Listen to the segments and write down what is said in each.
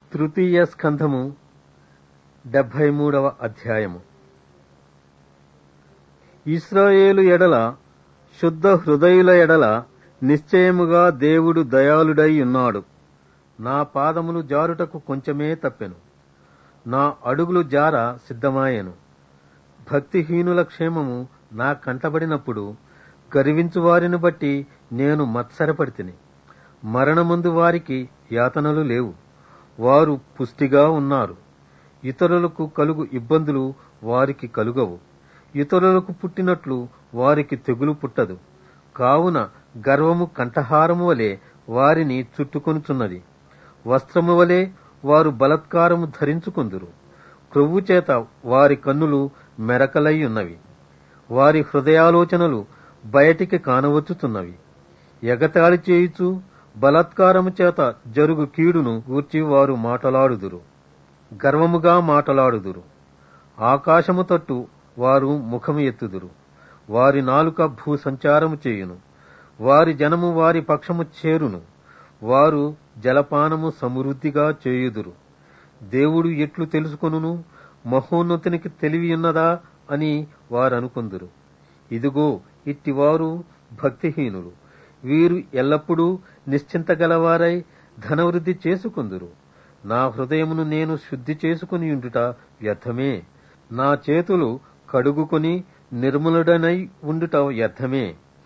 తృతీయ స్కంధము డెబ్భై మూడవ అధ్యాయము ఇస్రాయేలు ఎడల శుద్ధ హృదయుల ఎడల నిశ్చయముగా దేవుడు దయాళుడై ఉన్నాడు నా పాదములు జారుటకు కొంచెమే తప్పెను నా అడుగులు జార సిద్ధమాయెను భక్తిహీనుల క్షేమము నా కంటబడినప్పుడు గర్వించు వారిని బట్టి నేను మత్సరపడితిని మరణమందు వారికి యాతనలు లేవు వారు పుష్టిగా ఉన్నారు ఇతరులకు కలుగు ఇబ్బందులు వారికి కలుగవు ఇతరులకు పుట్టినట్లు వారికి తెగులు పుట్టదు కావున గర్వము కంఠహారము వలె వారిని చుట్టుకొనుచున్నది వస్త్రము వలె వారు బలత్కారము ధరించుకుందురు క్రొవ్వు చేత వారి కన్నులు మెరకలై ఉన్నవి వారి హృదయాలోచనలు బయటికి కానవచ్చుతున్నవి ఎగతాళి చేయుచు బలాత్కారము చేత జరుగు కీడును గూర్చి వారు మాటలాడుదురు గర్వముగా మాటలాడుదురు ఆకాశము తట్టు వారు ముఖము ఎత్తుదురు వారి నాలుక భూ సంచారము చేయును వారి జనము వారి పక్షము చేరును వారు జలపానము సమృద్ధిగా చేయుదురు దేవుడు ఎట్లు తెలుసుకొనును మహోన్నతునికి తెలివియున్నదా అని వారనుకుందురు ఇదిగో ఇట్టివారు భక్తిహీనులు వీరు ఎల్లప్పుడూ నిశ్చింత గలవారై ధనవృద్ధి చేసుకుందురు నా హృదయమును నేను శుద్ధి చేసుకుని ఉండుట వ్యర్థమే నా చేతులు కడుగుకొని నిర్మలుడనై ఉండుట వ్యర్థమే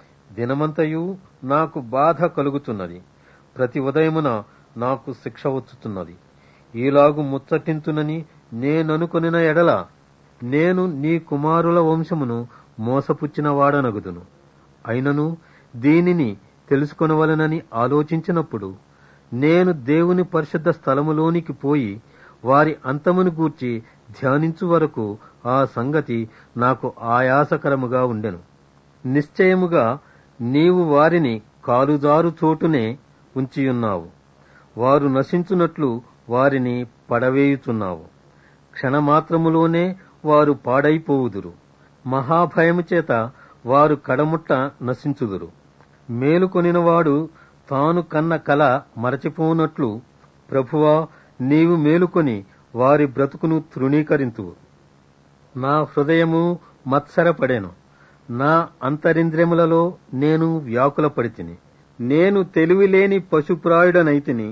దినమంతయు నాకు బాధ కలుగుతున్నది ప్రతి ఉదయమున నాకు శిక్ష వచ్చుతున్నది ఈలాగు ముచ్చటించునని నేననుకొనిన ఎడల నేను నీ కుమారుల వంశమును మోసపుచ్చిన వాడనగుదును అయినను దీనిని తెలుసుకొనవలనని ఆలోచించినప్పుడు నేను దేవుని పరిశుద్ధ స్థలములోనికి పోయి వారి అంతమును గూర్చి ధ్యానించు వరకు ఆ సంగతి నాకు ఆయాసకరముగా ఉండెను నిశ్చయముగా నీవు వారిని కాలుజారు చోటునే ఉంచియున్నావు వారు నశించున్నట్లు వారిని పడవేయుచున్నావు క్షణమాత్రములోనే వారు పాడైపోవుదురు మహాభయము చేత వారు కడముట్ట నశించుదురు మేలుకొనినవాడు తాను కన్న కల మరచిపోనట్లు ప్రభువా నీవు మేలుకొని వారి బ్రతుకును తృణీకరింతువు నా హృదయము మత్సరపడెను నా అంతరింద్రియములలో నేను వ్యాకులపడితిని నేను తెలివిలేని పశుప్రాయుడనైతిని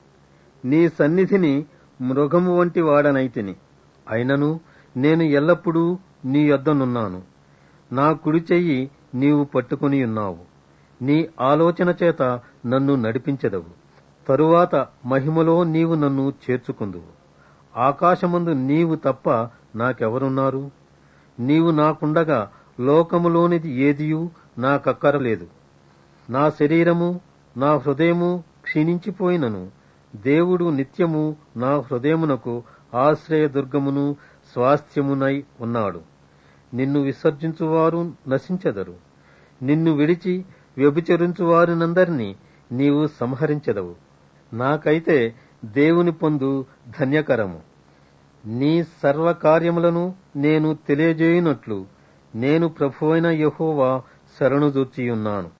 నీ సన్నిధిని మృగము వంటి వాడనైతిని అయినను నేను ఎల్లప్పుడూ నీ యొద్దనున్నాను నా కుడి చెయ్యి నీవు పట్టుకుని ఉన్నావు నీ ఆలోచన చేత నన్ను నడిపించెదవు తరువాత మహిమలో నీవు నన్ను చేర్చుకుందువు ఆకాశమందు నీవు తప్ప నాకెవరున్నారు నీవు నాకుండగా లోకములోనిది ఏదియూ నాకక్కరలేదు నా శరీరము నా హృదయము క్షీణించిపోయినను దేవుడు నిత్యము నా హృదయమునకు ఆశ్రయదుర్గమును స్వాస్థ్యమునై ఉన్నాడు నిన్ను విసర్జించువారు నశించెదరు నిన్ను విడిచి వ్యభిచరించువారినందరినీ నీవు సంహరించెదవు నాకైతే దేవుని పొందు ధన్యకరము నీ సర్వకార్యములను నేను తెలియజేయునట్లు నేను ప్రభువైన యహోవా శరణుజొచ్చియున్నాను